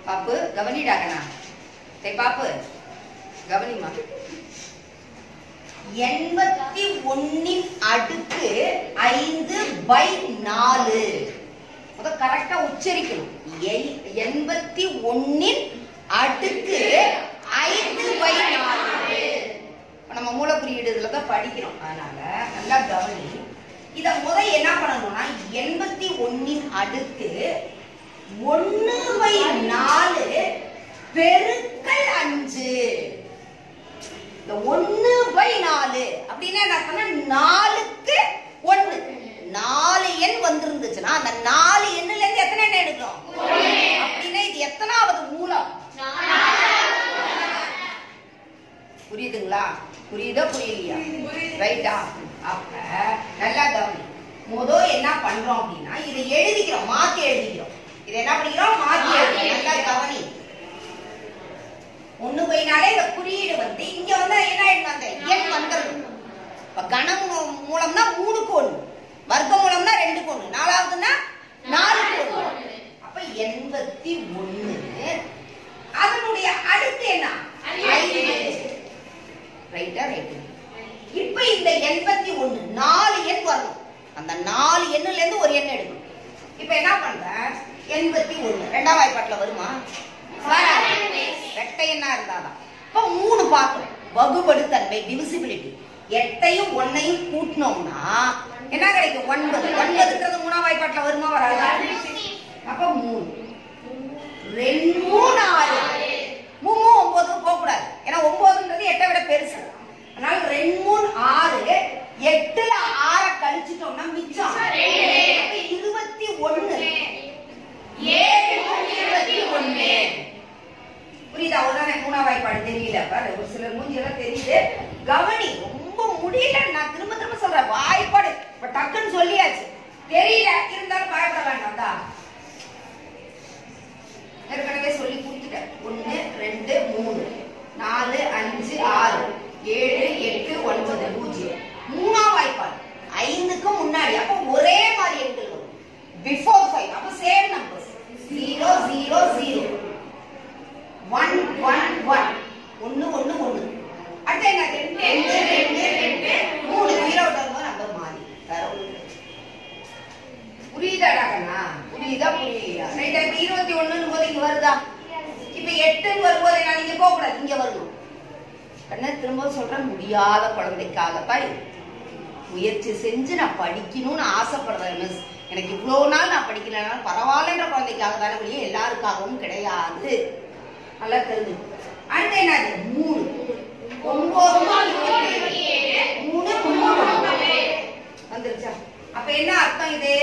பாப்பு கவனிடாகண்ணா சரி பாப்பு கவனிமா எண்பத்தி ஒன்னின் அடுக்கு ஐந்து பை நாலு முத கரெக்டா உச்சரிக்கணும் எய்- எண்பத்தி ஒன்னின் அடுக்கு ஐந்து பை நாலு இப்ப நம்ம மூலக்குறியீடு இதுல தான் படிக்கிறோம் அதனால நல்லா கவனி இத முத என்ன பண்ணணும்னா எண்பத்தி ஒன்னின் அடுக்கு ஒண்ணு பை நாலு பெருக்கல் அஞ்சு இந்த ஒண்ணு பை நாலு அப்படின்னா என்ன சொன்னா நாலுக்கு ஒண்ணு நாலு எண் வந்திருந்துச்சுன்னா அந்த நாலு எண்ணுல இருந்து எத்தனை எண்ணெய் எடுக்கும் அப்படின்னா இது எத்தனாவது மூலம் புரியுதுங்களா புரியுதா புரியலையா ரைட்டா அப்ப நல்லா கவனி முத என்ன பண்றோம் அப்படின்னா இதை எழுதிக்கிறோம் மாத்தி எழுதிக்கிறோம் இதை என்ன பண்ணிக்கிறோம் மாத்தி எழுதிக்கிறோம் நல்லா கவனி ஒண்ணு போயினாலே இந்த குறியீடு வந்து இங்க வந்து என்ன ஆயிடும் அந்த எண் வந்துடும் இப்ப கணம் மூ- மூலம்னா மூணுக்கு ஒண்ணு வர்க்க மூலம்னா ரெண்டுக்கு ஒண்ணு நாலாவதுன்னா நாலுக்கு ஒண்ணு அப்ப எண்பத்தி ஒண்ணு அதனுடைய அடுத்து என்ன ஐந்து ரைட்டா ரைட்டு இப்ப இந்த எண்பத்தி ஒண்ணு நாலு எண் வரணும் அந்த நாலு எண்ணுல இருந்து ஒரு எண் எடுக்கணும் இப்ப என்ன பண்ற எண்பத்தி ஒண்ணு ரெண்டாம் வாய்ப்பாட்டுல வருமா வராது. ரெட்டை எண்ணா இருந்தாதான் இப்ப மூணு பார்க்கணும் வகுபடுத்தன்மை டிவிசிபிலிட்டி எட்டையும் ஒன்னையும் கூட்டினோம்னா என்ன கிடைக்கும் ஒன்பது ஒன்பதுன்றது மூணாம் வாய்ப்பாட்டுல வருமா வராதா அப்ப மூணு ரெண்டு மூணு ஆறு மூணு ஒன்பதும் போக கூடாது ஏன்னா ஒன்பதுன்றது எட்டை விட பெருசு அதனால ரெண்டு மூணு ஆறு எட்டுல ஆற கழிச்சிட்டோம்னா மிச்சம் அப்ப இருபத்தி ஒண்ணு ஏழு மூணு இருபத்தி ஒண்ணு புரியுதா அவ்வளவுதானே மூணாம் வாய்ப்பாடு தெரியல பாரு ஒரு சிலர் மூஞ்சி எல்லாம் தெரியுது கவனி ரொம்ப முடியல நான் திரும்ப திரும்ப சொல்றேன் வாய்ப்பாடு இப்ப டக்குன்னு சொல்லியாச்சு தெரியல இருந்தாலும் பயப்பட வேண்டாம் தான் ஏற்கனவே சொல்லி கொடுத்துட்டேன் ஒண்ணு ரெண்டு மூணு நாலு அஞ்சு ஆறு ஏழு எட்டு ஒன்பது பூஜ்ஜியம் மூணாம் வாய்ப்பாடு ஐந்துக்கும் முன்னாடி அப்ப ஒரே மாதிரி எண்கள் வரும் பிஃபோர் ஃபைவ் அப்ப same numbers zero zero zero one one one ஒன்னு ஒன்னு ஒன்னு அடுத்து என்ன ரெண்டு ரெண்டு ரெண்டு மூணு ஜீரோ வரும்போது நம்பர் மாறி வேற ஒண்ணு கிடையாது. புரியுதாடா கண்ணா புரியுதா புரியுதா ரைட்டா இப்ப இருபத்தி ஒண்ணுன்னு போது இங்க வருதா இப்ப எட்டுன்னு வரும்போது என்ன நீங்க போக கூடாது இங்க வரணும் கண்ணா திரும்ப சொல்றேன் முடியாத குழந்தைக்காகத்தான் இது. முயற்சி செஞ்சு நான் படிக்கணும்னு ஆசைப்படுறேன் மிஸ் எனக்கு இவ்வளவு நாள் நான் படிக்கலனாலும் பரவாயில்லன்ற குழந்தைக்காக தானே வெளியே எல்லாருக்காகவும் கிடையாது நல்லா தெரிஞ்சு அடுத்து என்னது மூணு ஒன்பது இருபத்தி ஏழு. மூணு மூணு வந்துருச்சா அப்ப என்ன அர்த்தம் இது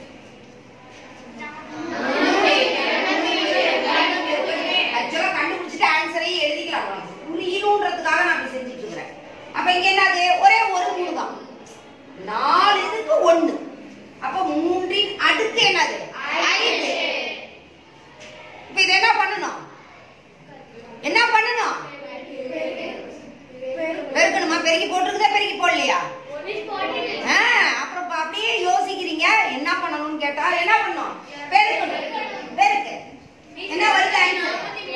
ஆக்சுவலா கண்டுபிடிச்சிட்டு ஆன்சரையும் எழுதிக்கலாம் உனக்கு புரியணுன்றதுக்காக நான் இப்படி செஞ்சுட்டு இருக்கிறேன் அப்ப இங்க என்னது ஒரே ஒரு மூணு தான் நாலு இதுக்கு ஒண்ணு அப்ப மூன்றின் அடுக்கு என்னது ஐந்து இப்ப இது என்ன பண்ணணும் என்ன பண்ணணும் பெருக்கணுமா பெருக்கி போட்டுருக்குதா பெருக்கி போடலையா ஆ, அப்புறம் இப்ப அப்படியே யோசிக்கிறீங்க என்ன பண்ணணும்னு கேட்டா என்ன பண்ணணும் பெருக்கணும் பெருக்கு என்ன வருது ஆன்சர்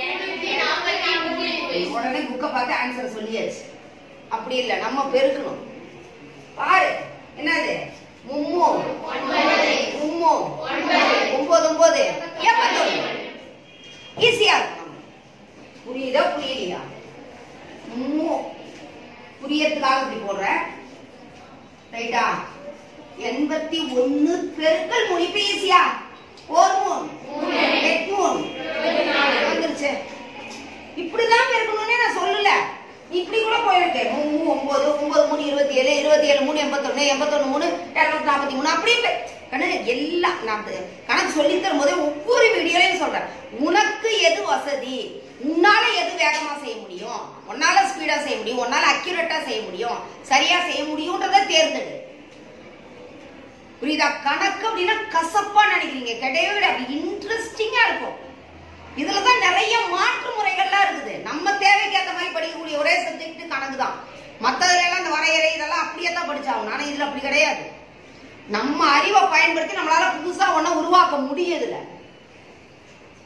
உடனே புக்கை பார்த்து ஆன்சர் சொல்லியாச்சு அப்படி இல்ல நம்ம பெருக்கணும் பாரு என்னது மும்மோ மும்மோ ஒன்பது ஒன்பது எண்பத்தொன்னு ஈஸியா இருக்கும் நமக்கு. புரியுதா புரியலையா மும்மோ புரியறதுக்காக இப்படி போடுறேன் ரைட்டா எண்பத்தி ஒண்ணு பெருக்கல் மூணு இப்ப ஈஸியா ஒரு மூணு எட்டு மூணு வந்துருச்சு இப்படிதான் பெருக்கணும்னே நான் சொல்லல இப்படி கூட போயிருக்கேன் மூணு ஒன்பது ஒன்பது மூணு இருபத்தி ஏழு இருபத்தி ஏழு மூணு எண்பத்தொன்னு எண்பத்தொன்னு மூணு இரநூத்தி நாற்பத்தி மூணு அப்படி பெ- கண்ணு எல்லாம் நான் அது கணக்கு சொல்லி தரும் போதே ஒவ்வொரு வீடியோலையும் சொல்றேன் உனக்கு எது வசதி உன்னால எது வேகமா செய்ய முடியும் உன்னால ஸ்பீடா செய்ய முடியும் உன்னால அக்யூரேட்டா செய்ய முடியும் சரியா செய்ய முடியும்ன்றத தேர்ந்தெடு புரியுதா கணக்கு அப்படின்னா கசப்பா நினைக்கிறீங்க கிடையவே கிடையாது அப்படி இன்ட்ரெஸ்டிங்கா இருக்கும் இதுலதான் நிறைய மாற்று முறைகள்லாம் இருக்குது நம்ம தேவைக்கு ஏத்த மாதிரி படிக்கக்கூடிய ஒரே சப்ஜெக்ட் கணக்கு தான் மத்ததுல எல்லாம் இந்த வரையறை இதெல்லாம் அப்படியே தான் படிச்சாகணும் ஆனா இதுல அப்படி கிடையாது நம்ம அறிவை பயன்படுத்தி நம்மளால புதுசா ஒண்ண உருவாக்க முடியுதுல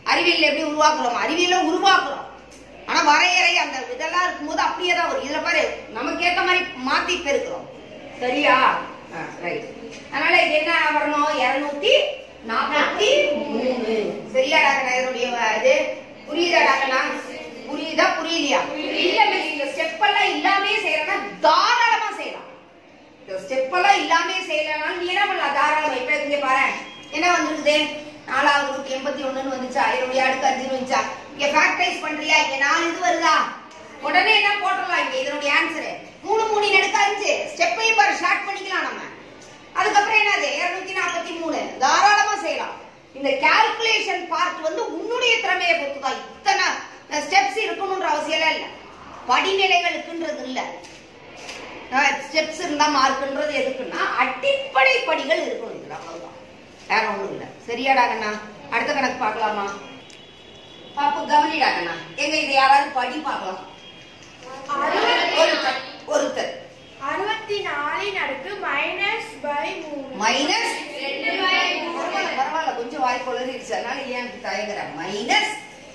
அறிவியல் எப்படி உருவாக்குறோம் அறிவியல உருவாக்குறோம் ஆனா வரையறை அந்த இதெல்லாம் இருக்கும்போது அப்படியே தான் வரும் இதுல பாரு நமக்கு ஏத்த மாதிரி மாத்தி பெருக்கிறோம் சரியா ரைட் அதனால இது என்ன வரணும் இருநூத்தி நாற்பத்தி மூணு சரியாடா கண்ணா இதனுடைய இது புரியுதாடா கண்ணா புரியுதா புரியலையா இல்ல மிஸ் இந்த ஸ்டெப் எல்லாம் இல்லாமே செய்யறேன்னா தாராளமா செய்யலாம் இந்த ஸ்டெப் எல்லாம் இல்லாமே செய்யலனாலும் நீ என்ன பண்ணலாம் தாராளமா இப்ப இங்க பாரு என்ன வந்திருக்குது நாலாவது நூத்தி எண்பத்தி ஒண்ணுன்னு வந்துச்சா இதனுடைய அடுக்கு அஞ்சு வந்துச்சா இங்க ஃபேக்டரைஸ் பண்றியா இங்க நாலு இது வருதா உடனே என்ன போட்டுடலாம் இங்க இதனுடைய ஆன்சர் மூணு மூணு நடுக்கு அஞ்சு ஸ்டெப்பையும் பாரு ஸ்டார்ட் பண்ணிக்கலாம் நம்ம அதுக்கப்புறம் என்னது இருநூத்தி நாற்பத்தி மூணு தாராளமா செய்யலாம் இந்த கால்குலேஷன் பார்ட் வந்து உன்னுடைய திறமையை பொறுத்து தான் இத்தனை ஸ்டெப்ஸ் இருக்கணும்ன்ற அவசியம் எல்லாம் இல்ல படிநிலைகளுக்குன்றது இல்ல ஸ்டெப்ஸ் இருந்தா மார்க்ன்றது எதுக்குன்னா அடிப்படை படிகள் இருக்கணும் இதுல அவ்வளவுதான் வேற ஒண்ணும் இல்ல சரியாடா கண்ணா அடுத்த கணக்கு பார்க்கலாமா பாப்பு கவனிடா கண்ணா எங்க இது யாராவது படி பார்க்கலாம் ஒருத்தர் ஒருத்தர் அறுபத்தி நாலின் அடுக்கு மைனஸ் பை மூணு மைனஸ் பரவாயில்ல பரவாயில்ல கொஞ்சம் வாய்ப்பு உளறிடுச்சு அதனால ஏன் தயங்குற மைனஸ்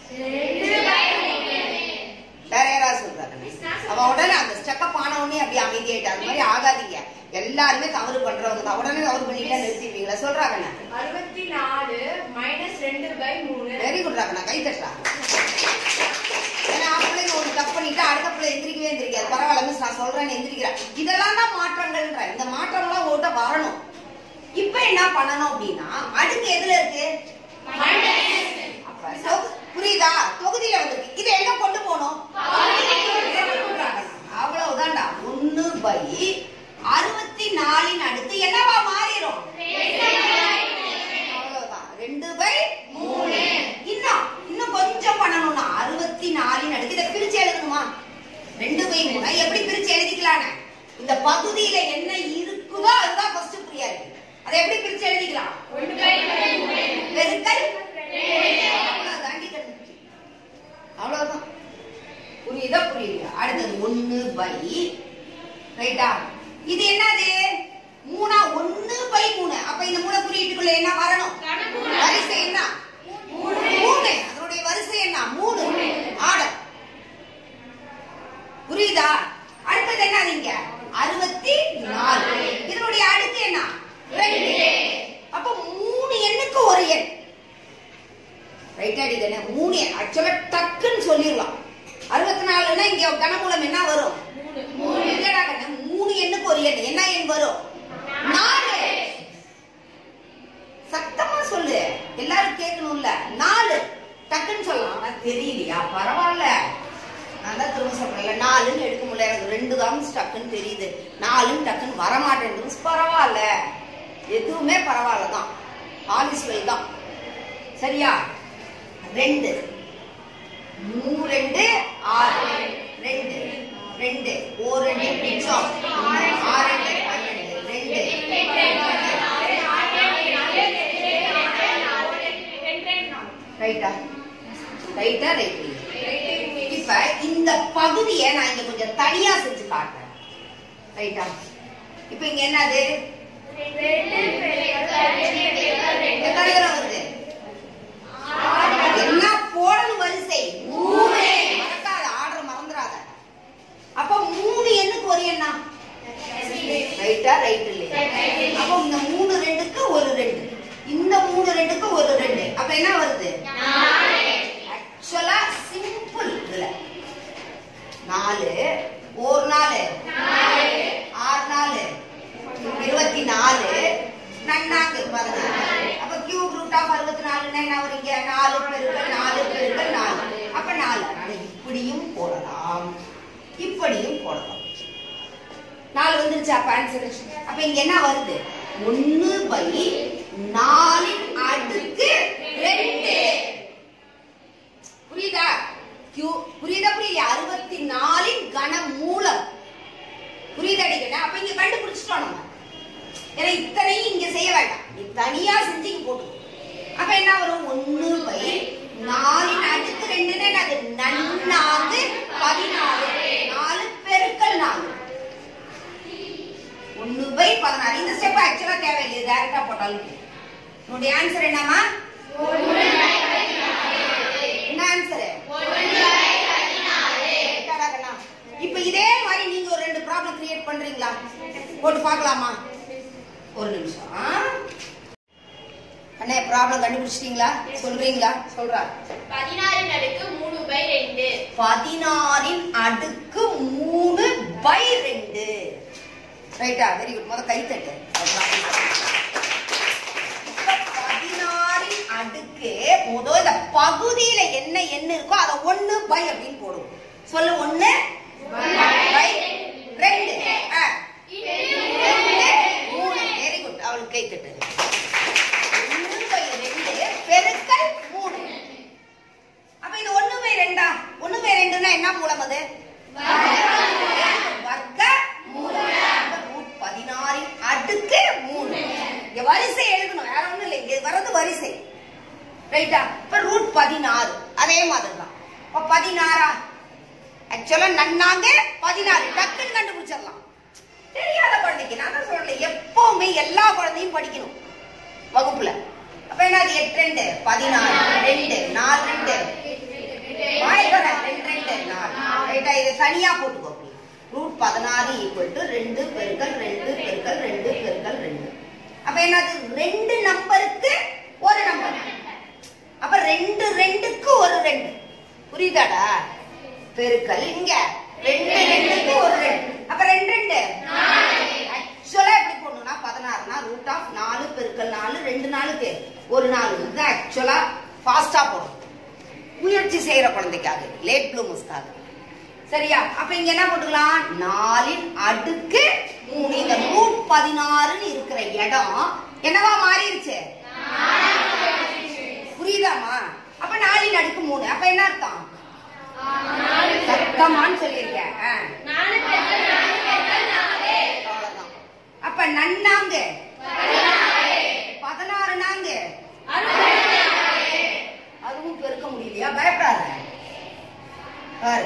வேற யாராவது சொல்றாங்க அவன் உடனே அந்த ஸ்டெக்கப் ஆன உடனே அப்படி அமைதியாயிட்டு அது மாதிரி ஆகாதீங்க எல்லாருமே தவறு பண்றவங்க தான் உடனே தவறு பண்ணிட்டா நிறுத்திடுவீங்களா சொல்றாங்க அறுபத்தி நாலு மைனஸ் ரெண்டு பை மூணு வெரி குட் ராகண்ணா கை தட்டுறா ஏன்னா பிள்ளைங்க ஒரு தப்பு பண்ணிட்டு அடுத்த பிள்ளை எந்திரிக்கவே எந்திரிக்காது பரவாயில்ல மிஸ் நான் சொல்றேன்னு எந்திரிக்கிறேன் இதெல்லாம் தான் மாற்றங்கள்ன்ற இந்த மாற்றம்லாம் உங்கள்கிட்ட வரணும் இப்ப என்ன பண்ணணும் அப்படின்னா அடுக்கு எதுல இருக்கு அப்ப தொகு- புரியுதா தொகுதியில வந்திருக்கு இதை எங்க கொண்டு போகணும் அவ்வளவுதான்டா ஒண்ணு பை அறுபத்தி நாலின் அடுத்து என்னவா மாறிடும் அவ்வளவுதான் ரெண்டு பை மூணு இன்னும் இன்னும் கொஞ்சம் பண்ணணும்னா அறுபத்தி நாலின் அடுத்து இதை பிரிச்சு எழுதணுமா ரெண்டு பை மூணு எப்படி பிரிச்சு எழுதிக்கலான்னு இந்த பகுதியில என்ன இருக்குதோ அதுதான் ஃபர்ஸ்ட் புரியாது அதை எப்படி பிரிச்சு எழுதிக்கலாம் பெருக்கல் அவ்வளவுதாண்டி கண்டுபிடி. அவ்வளவுதான் புரியுதா புரியுதா அடுத்தது ஒண்ணு பை ரைட்டா இது என்னது மூணா ஒண்ணு பை மூணு அப்ப இந்த மூணு குறியீட்டுக்குள்ள என்ன வரணும் வரிசை என்ன மூணு அதனுடைய வரிசை என்ன மூணு ஆர்டர் புரியுதா அடுத்தது என்ன நீங்க அறுபத்தி நாலு இதனுடைய அடுத்து என்ன ரெண்டு அப்ப மூணு எண்ணுக்கு ஒரு எண் ரைட் அடி தானே மூணு எண் ஆக்சுவலா டக்குன்னு சொல்லிடலாம் அறுபத்தி நாலுன்னா இங்க கனமூலம் என்ன வரும் மூணு இல்லடா கண்ணு மூணு எண்ணுக்கு ஒரு எண் என்ன எண் வரும் நாலு சத்தமா சொல்லு எல்லாரும் கேட்கணும்ல நாலு டக்குன்னு சொல்லலாம் ஆனா தெரியலையா பரவாயில்ல நான் தான் திரும்ப சொல்றேன்ல நாலுன்னு எடுக்க முடியல எனக்கு ரெண்டு தான் டக்குன்னு தெரியுது நாலுன்னு டக்குன்னு வரமாட்டேங்குது பரவாயில்ல எதுவுமே பரவாயில்ல தான் ஆலிஸ் வெல் தான் சரியா ரெண்டு மூணு ரெண்டு ஆறு ரெண்டு ரெண்டு ஓ ரெண்டு மிச்சம் ஆறு ரெண்டு பன்னெண்டு ரெண்டு ரைட்டா ரைட்டா ரைட் இப்ப இந்த பகுதியை நான் இங்க கொஞ்சம் தனியா செஞ்சு காட்டுறேன் ரைட்டா இப்ப இங்க என்னது எத்தனை தடவை வருது என்ன போடணும் வரிசை மூணு மறக்காத ஆர்டர் மறந்துடாத அப்ப மூணு எண்ணுக்கு ஒரு எண்ணா ரைட்டா ரைட் இல்லையா அப்போ இந்த மூணு ரெண்டுக்கு ஒரு ரெண்டு இந்த மூணு ரெண்டுக்கு ஒரு ரெண்டு அப்ப என்ன வருது ஆக்சுவலா சிம்பிள் இதுல நாலு ஒரு நாலு ஆறு நாலு இருபத்தி நாலு நன்னாங்க பதினாறு அப்ப கியூப் ரூட் ஆஃப் அறுபத்தி நாலுன்னா என்ன வரீங்க நாலு பெருக்கல் நாலு பெருக்கல் நாலு அப்ப நாலு அதனால இப்படியும் போடலாம் இப்படியும் போடலாம் நாலு வந்துருச்சு அப்ப ஆன்சர் அப்ப இங்க என்ன வருது ஒண்ணு பை நாலின் அடுக்கு ரெண்டு புரியுதா கியூ புரியுதா புரியல அறுபத்தி நாலின் கன மூலம் புரியுதா அடிக்கணும் அப்ப இங்க கண்டுபிடிச்சிட்டோம் நம்ம ஏன்னா இத்தனையும் இங்க செய்ய வேண்டாம் நீ தனியா செஞ்சு இங்க போட்டு அப்ப என்ன வரும் ஒண்ணு பை நாலின் அடுக்கு ரெண்டுன்னு அது நன்னாங்கு பதினாலு நாலு பெருக்கல் நாலு ஒண்ணு பை பதினாறு இந்த ஸ்டெப் ஆக்சுவலா தேவையில்லை டைரக்டா போட்டாலும் உன்னுடைய ஆன்சர் என்னமா போட்டு பார்க்கலாமா ஒரு நிமிஷம் அண்ணே ப்ராப்ளம் கண்டுபிடிச்சிட்டீங்களா சொல்றீங்களா சொல்றா பதினாறின் அடுக்கு மூணு பை ரெண்டு பதினாறின் அடுக்கு மூணு பை ரெண்டு ரைட்டா வெரி குட் முத கை தட்டு இப்ப பதினாறின் அடுக்கு முத இந்த பகுதியில என்ன எண்ணு இருக்கோ அதை ஒண்ணு பை அப்படின்னு போடுவோம் சொல்லு ஒண்ணு பை ரெண்டு ஆ. ரெண்டு மூணு வெரி குட் அவளுக்கு கை தட்டு ஒண்ணு பை ரெண்டு பெருக்கல் மூணு அப்ப இது ஒண்ணு பை ரெண்டா ஒண்ணு பை ரெண்டுன்னா என்ன மூலம் அது வர்க்க மூலம் அப்ப ரூட் பதினாறின் அடுக்கு மூணு இங்க வரிசை எழுதணும் வேற ஒண்ணும் இல்லை இங்க வர்றது வரிசை ரைட்டா இப்ப ரூட் பதினாறு அதே மாதிரி தான் இப்ப பதினாறா ஆக்சுவலா நன்னாங்க பதினாறு டக்குன்னு கண்டுபிடிச்சிடலாம் தெரியாத குழந்தைக்கு நான் தான் சொல்றேன் எப்பவுமே எல்லா குழந்தையும் படிக்கணும் வகுப்புல அப்ப என்னது எட்டு ரெண்டு பதினாறு ரெண்டு நாலு ரெண்டு வாய்ப்பட ரெண்டு ரெண்டு நாலு ரைட்டா இதை தனியா போட்டுக்கோ ரூட் பதினாறு ஈக்குவல் டு ரெண்டு பெருக்கல் ரெண்டு பெருக்கல் ரெண்டு பெருக்கல் ரெண்டு அப்ப என்னது ரெண்டு நம்பருக்கு ஒரு நம்பர் அப்ப ரெண்டு ரெண்டுக்கு ஒரு ரெண்டு புரியுதாடா பெருக்கல் இங்க ரெண்டு ரெண்டுக்கு ஒரு ரெண்டு அப்ப ரெண்டு ரெண்டு ஆக்சுவலா எப்படி போடணும்னா பதினாறுனா ரூட் ஆஃப் நாலு பெருக்கல் நாலு ரெண்டு நாளுக்கு ஒரு நாலு இது ஆக்சுவலா ஃபாஸ்டா போடும் முயற்சி செய்யற குழந்தைக்காக லேட் ப்ளூமஸ்க்காக சரியா அப்ப இங்க என்ன போட்டுக்கலாம் நாலின் அடுக்கு மூணு இந்த ரூட் பதினாறுன்னு இருக்கிற இடம் என்னவா மாறிடுச்சு புரியுதாமா அப்ப நாலின் அடுக்கு மூணு அப்ப என்ன அர்த்தம் சத்தமான்னு சொல்லியிருக்கேன் ஆ. அவ்வளவுதான். அப்ப நன்னாங்க பதினாறு நாங்க அதுவும் பெருக்க முடியலையா பயப்படாத பாரு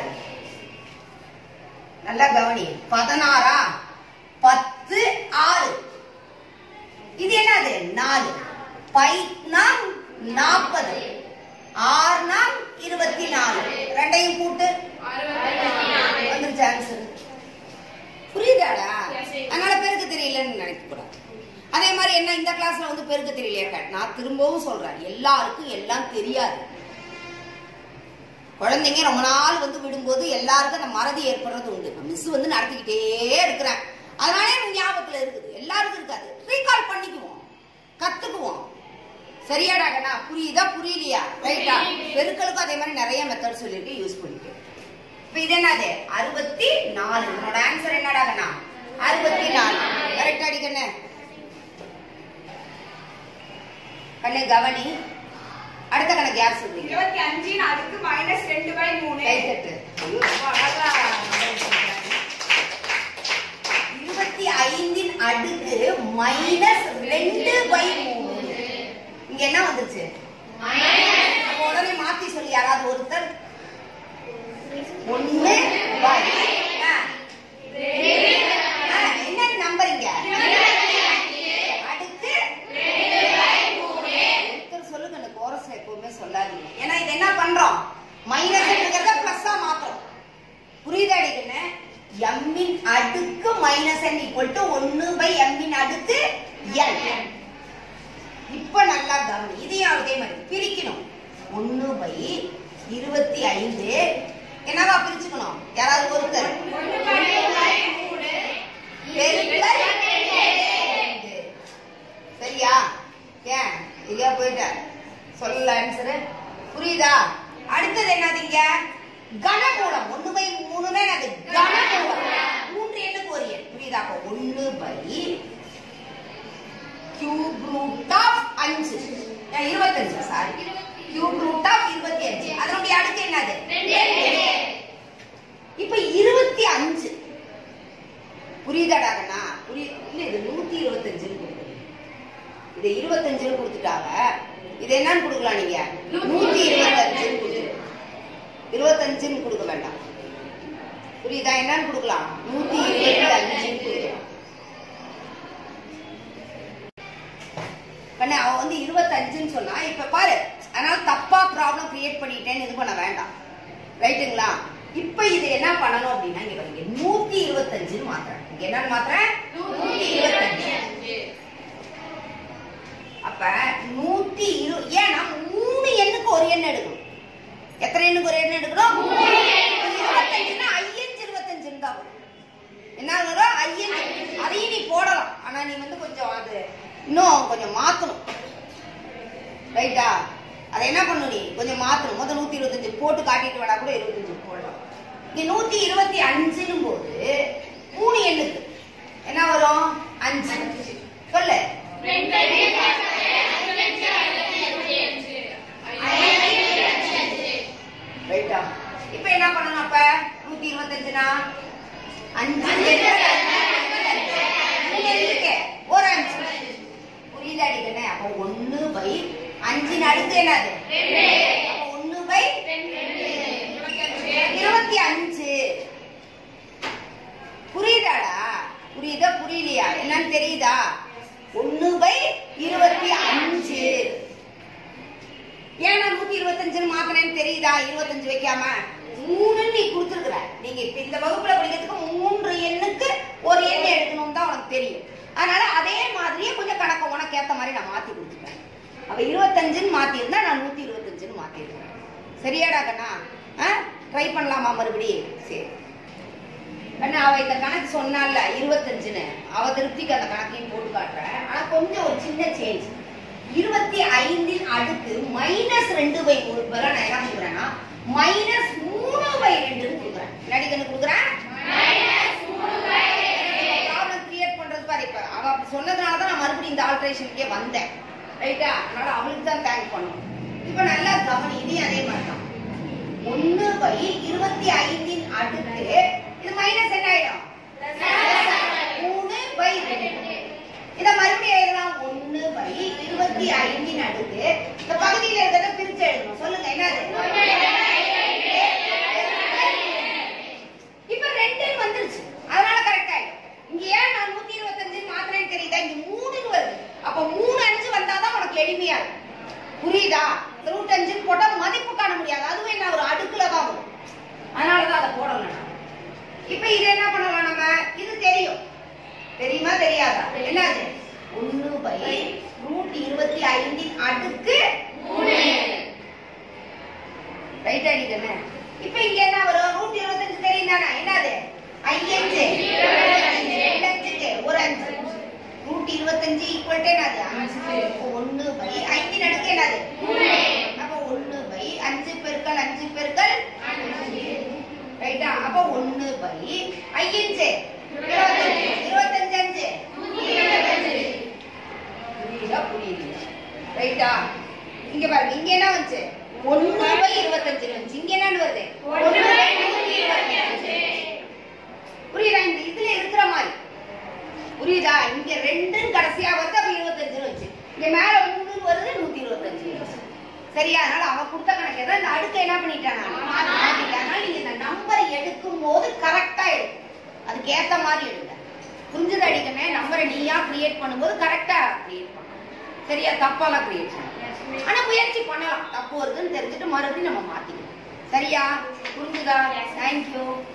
நல்லா கவனி பதினாறா பத்து ஆறு இது என்னது நாலு பைனா நாற்பது ஆறுனா இருபத்தி நாலு ரெண்டையும் கூட்டு வந்துருச்சு ஆன்சர் புரியுதாடா அதனால பெருக்க தெரியலன்னு நினைக்க கூடாது அதே மாதிரி என்ன இந்த கிளாஸ்ல வந்து பெருக்க தெரியலையா நான் திரும்பவும் சொல்றேன் எல்லாருக்கும் எல்லாம் தெரியாது குழந்தைங்க ரொம்ப நாள் வந்து விடும்போது எல்லாருக்கும் அந்த மறதி ஏற்படுறது உண்டு மிஸ் வந்து நடத்திக்கிட்டே இருக்கிறேன் அதனாலே எனக்கு ஞாபகத்துல இருக்குது எல்லாருக்கும் இருக்காது ரீகால் பண்ணிக்குவோம் கத்துக்குவோம் சரியாடா கண்ணா புரியுதா புரியலையா ரைட்டா பெருக்களுக்கும் அதே மாதிரி நிறைய மெத்தட் சொல்லியிருக்கு யூஸ் பண்ணிக்க இப்ப இது என்னது அறுபத்தி நாலு உன்னோட ஆன்சர் என்னடா கண்ணா அறுபத்தி நாலு கரெக்டா அடி கண்ணு கண்ணு கவனி அடுத்த கணக்கு யார் சொல்றீங்க இருபத்தி அஞ்சின் அடுக்கு மைனஸ் ரெண்டு பை மூணு கை தட்டு ஐயோ, ரொம்ப அழகா இருபத்தி ஐந்தின் அடுக்கு மைனஸ் ரெண்டு பை மூணு இங்க என்ன வந்துச்சு அப்ப உடனே மாத்தி சொல்லி யாராவது ஒருத்தர் ஒண்ணு பை ஆ. ஆ, என்ன நம்பர் இங்க அடுக்கு ஒருத்தர் சொல்லுங்க இந்த கோரஸ்ல எப்பவுமே சொல்லாதீங்க ஏன்னா இது என்ன பண்றோம் மைனஸ் இருக்கிறத பிளஸ்ஸா மாத்துறோம் புரியுதா அடிக்கண்ணே எம்மின் அடுக்கு மைனஸ் n ஈக்குவல் டு ஒன்னு பை எம்மின் அடுக்கு n இப்ப நல்லா கவனி இதையும் அதே மாதிரி பிரிக்கணும் ஒன்னு பை இருபத்தி ஐந்து என்னவா பிரிச்சுக்கணும் யாராவது ஒருத்தர் பெருக்கல் ரெண்டு. சரியா ஏன் இதா போயிட்ட சொல்லல ஆன்சரு புரியுதா அடுத்தது என்னதுங்க கனமூலம் ஒண்ணு பை மூணுமே என்னது கனமூலம் மூன்று எண்ணுக்கு ஒரு எண் புரியுதா அப்ப ஒண்ணு பை கியூப் ரூட் ஆஃப் அஞ்சு அஹ், இருபத்தஞ்சு சாரி கியூப் ரூட் ஆஃப் இருபத்தி அஞ்சு அதனுடைய அடுக்கு என்னது இப்ப இருபத்தி அஞ்சு புரியுதாடாங்கண்ணா புரிய இல்ல இது நூத்தி இருபத்தஞ்சுன்னு கொடுக்குது இது இருபத்தஞ்சுன்னு கொடுத்துட்டாங்க இது என்னன்னு கொடுக்கலாம் நீங்க நூத்தி இருபத்தஞ்சுன்னு கொடுத்துரு இருபத்தஞ்சுன்னு கொடுக்க வேண்டாம் புரியுதா என்னன்னு கொடுக்கலாம் நூத்தி இருபத்தி அஞ்சுன்னு கொடுக்கலாம் கண்ணே அவன் வந்து இருபத்தஞ்சுன்னு சொன்னா இப்ப பாரு அதனால தப்பா ப்ராப்ளம் கிரியேட் பண்ணிட்டேன்னு இது பண்ண வேண்டாம் ரைட்டுங்களா இப்ப இது என்ன பண்ணணும் அப்படின்னா இங்க பாருங்க நூத்தி இருபத்தஞ்சுன்னு மாத்துறேன் இங்க என்னன்னு மாத்துறேன் நூத்தி இருபத்தஞ்சு அப்ப நூத்தி இரு ஏன்னா மூணு எண்ணுக்கு ஒரு எண் எடுக்கணும் எத்தனை எண்ணுக்கு ஒரு எண் எடுக்கணும் இருபத்தஞ்சுன்னா ஐயஞ்சு இருபத்தஞ்சுன்னு தான் வரும் என்ன வரும் ஐயஞ்சு அதையும் நீ போடலாம் ஆனா நீ வந்து கொஞ்சம் அது இன்னும் கொஞ்சம் மாத்தணும் ரைட்டா அதை என்ன பண்ணணும் நீ கொஞ்சம் மாத்தணும் முதல் நூத்தி இருபத்தஞ்சு போட்டு காட்டிட்டு வேணா கூட இருபத்தஞ்சு போடலாம் இங்க நூத்தி இருபத்தி அஞ்சுன்னும் போது மூணு எண்ணுக்கு என்ன வரும் அஞ்சு சொல்லு ரைட்டா இப்ப என்ன பண்ணணும் அப்ப நூத்தி இருபத்தஞ்சுனா அஞ்சு மூணு எண்ணுக்கு ஒரு அஞ்சு புரியுதா அடிக்கணே அப்ப ஒண்ணு பை அஞ்சின் அடுத்து என்னது அப்ப ஒண்ணு பை இருபத்தி அஞ்சு புரியுதாடா புரியுதா புரியலையா என்னன்னு தெரியுதா ஒண்ணு பை இருபத்தி அஞ்சு ஏன் நான் நூத்தி இருபத்தஞ்சுன்னு மாத்தினேன்னு தெரியுதா இருபத்தஞ்சு வைக்காம மூணு நீ கொடுத்துருக்குற நீங்க இப்ப இந்த வகுப்புல படிக்கிறதுக்கு மூன்று எண்ணுக்கு ஒரு எண் எடுக்கணும் தான் உனக்கு தெரியும் அதனால அதே மாதிரியே கொஞ்சம் கணக்கு உனக்கு ஏத்த மாதிரி நான் மாத்தி கொடுத்துட்டேன் அப்ப இருபத்தஞ்சுன்னு மாத்திருந்தா நான் நூத்தி இருபத்தஞ்சுன்னு மாத்திருக்கேன் சரியாடா கண்ணா ட்ரை பண்ணலாமா மறுபடியும் சரி கண்ணா அவ இந்த கணக்கு சொன்னால இருபத்தஞ்சுன்னு அவ திருப்திக்கு அந்த கணக்கையும் போட்டு காட்டுறேன் ஆனா கொஞ்சம் ஒரு சின்ன சேஞ்ச் இருபத்தி ஐந்தின் அடுக்கு மைனஸ் ரெண்டு பை மூணு பேர நான் என்ன கொடுக்குறேன்னா மைனஸ் மூணு பை ரெண்டுன்னு கொடுக்குறேன் என்னடி கண்ணு கொடுக்குறேன் ப்ராப்ளம் கிரியேட் பண்றது பாரு இப்ப அவ அப்படி சொன்னதுனால தான் நான் மறுபடியும் இந்த ஆல்ட்ரேஷனுக்கே வந்தேன் ரைட்டா அதனால அவளுக்கு தான் தேங்க் பண்ணணும் இப்ப நல்லா கவனி இதையும் அதே மாதிரி தான் ஒண்ணு பை இருபத்தி ஐந்தின் அடுக்கு இது மைனஸ் என்ன ஆயிடும் மூணு பை ரெண்டு இத மறுபடியும் எழுதலாம் ஒண்ணு பை இருபத்தி ஐந்தின் அடுக்கு இந்த பகுதியில இருக்கிறத பிரிச்சு எழுதணும் சொல்லுங்க என்னது இப்ப ரெண்டுன்னு வந்துருச்சு அதனால கரெக்ட் ஆயிடும் இங்க ஏன் நான் நூத்தி இருபத்தஞ்சு மாத்திரேன்னு தெரியுதா இங்க மூணுன்னு வருது அப்ப மூணு அஞ்சு வந்தாதான் உனக்கு எளிமையா இருக்கும் புரியுதா ரூட் அஞ்சுன்னு போட்டா மதிப்பு காண முடியாது அதுவும் என்ன ஒரு அடுக்குல தான் வரும் அதனாலதான் அதை போடணும் நான். இப்ப இது என்ன பண்ணலாம் நம்ம இது தெரியும் தெரியுமா தெரியாதா என்னது ஒண்ணு பை ரூட் இருபத்தி ஐந்தின் அடுக்கு ரைட் அடிக்கணே இப்ப இங்க என்ன வரும் ரூட் இருபத்தஞ்சு தெரியும் தானே என்னது ஐயஞ்சு ரெண்டு அஞ்சுக்கு ஒரு அஞ்சு ரூட் இருபத்தஞ்சு ஈக்குவல் என்னது அஞ்சு அப்போ ஒண்ணு பை ஐந்தின் அடுக்கு என்னது அப்ப ஒண்ணு பை அஞ்சு பெருக்கல் அஞ்சு பெருக்கல் ரைட்டா அப்ப ஒண்ணு பை ஐயஞ்சு இருபத்தஞ்சு இருபத்தஞ்சு அஞ்சு புரியுதா புரியுது ரைட்டா இங்க பாருங்க இங்க என்ன வந்துச்சு ஒண்ணு பை இருபத்தஞ்சு வந்துச்சு இங்க என்னன்னு வருது ஒண்ணு பை நூத்தி இருபத்தஞ்சு புரியுதா இந்த இதுல இருக்கிற மாதிரி புரியுதா இங்க ரெண்டுன்னு கடைசியா வருது அப்ப இருபத்தஞ்சுன்னு வச்சு இங்க மேல மூணுன்னு வருது நூத்தி இருபத்தஞ்சு வந்துச்சு. சரியா அதனால அவ கொடுத்த கணக்கு தான் இந்த அடுக்க என்ன பண்ணிட்டான் நான் மாத்திட்டேன். அதனால நீங்க இந்த நம்பர் எடுக்கும் போது கரெக்டா எடுக்கும் அதுக்கு ஏத்த மாதிரி எடுங்க புரிஞ்சது அடிக்கமே நம்பரை நீயா கிரியேட் பண்ணும்போது கரெக்டா கிரியேட் பண்ணணும் சரியா தப்பாலாம் கிரியேட் பண்ணணும் ஆனா முயற்சி பண்ணலாம் தப்பு வருதுன்னு தெரிஞ்சுட்டு மறுபடியும் நம்ம மாத்திக்கணும் சரியா புரிஞ்சுதா தேங்க்யூ